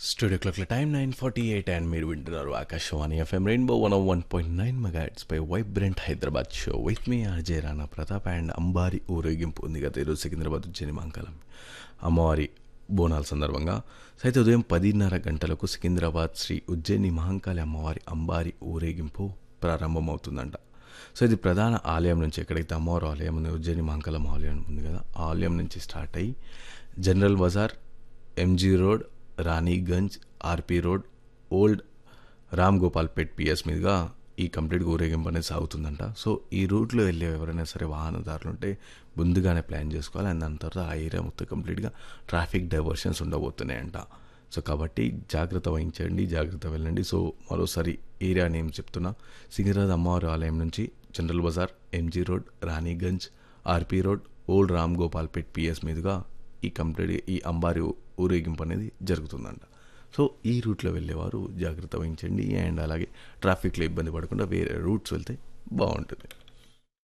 studio క్లాక్ల time nine forty eight and మీరు వింటున్నారు Akashvani FM rainbow one one point nine megahertz పై vibrant Hyderabad show with me RJ Rana Pratap and అంబారి ఊరేగింపు ఉంది గత ఈరోజు సికింద్రాబాద్ ఉజ్జయిని మంగళం అమ్మవారి బోనాల సందర్భంగా సైతే ఉదయం పదిన్నర గంటలకు సికింద్రాబాద్ శ్రీ ఉజ్జయిని మహంకాళి అమ్మవారి అంబారి ఊరేగింపు ప్రారంభమవుతుందంట సో ఇది ప్రధాన ఆలయం నుంచి ఎక్కడైతే అమ్మవారి ఆలయం ఉంది ఉజ్జయిని మహంకాళం ఆలయం ఉంది కదా ఆ ఆలయం నుంచి స్టార్ట్ అయ్యి General Bazar MG road Ranigunj RP road old Ram Gopal Pet PS మీదుగా ఈ కంప్లీట్గా ఊరేగింపు అనేది సాగుతుందంట సో ఈ రూట్లో వెళ్ళే ఎవరైనా సరే వాహనదారులు ఉంటే ముందుగానే ప్లాన్ చేసుకోవాలి అండ్ దాని తర్వాత ఆ ఏరియా మొత్తం కంప్లీట్గా ట్రాఫిక్ డైవర్షన్స్ ఉండబోతున్నాయంట సో కాబట్టి జాగ్రత్త వహించండి జాగ్రత్త వెళ్ళండి సో మరోసారి ఏరియా నేమ్ చెప్తున్నా సికింద్రాబాద్ అమ్మవారి ఆలయం నుంచి General Bazar MG road Ranigunj RP road old Ram Gopal Pet PS మీదుగా ఈ కంప్లీట్ ఈ అంబారి ఊరేగింపు అనేది జరుగుతుందంట సో ఈ రూట్లో వెళ్ళేవారు జాగ్రత్త వహించండి అండ్ అలాగే ట్రాఫిక్లో ఇబ్బంది పడకుండా వేరే రూట్స్ వెళ్తే బాగుంటుంది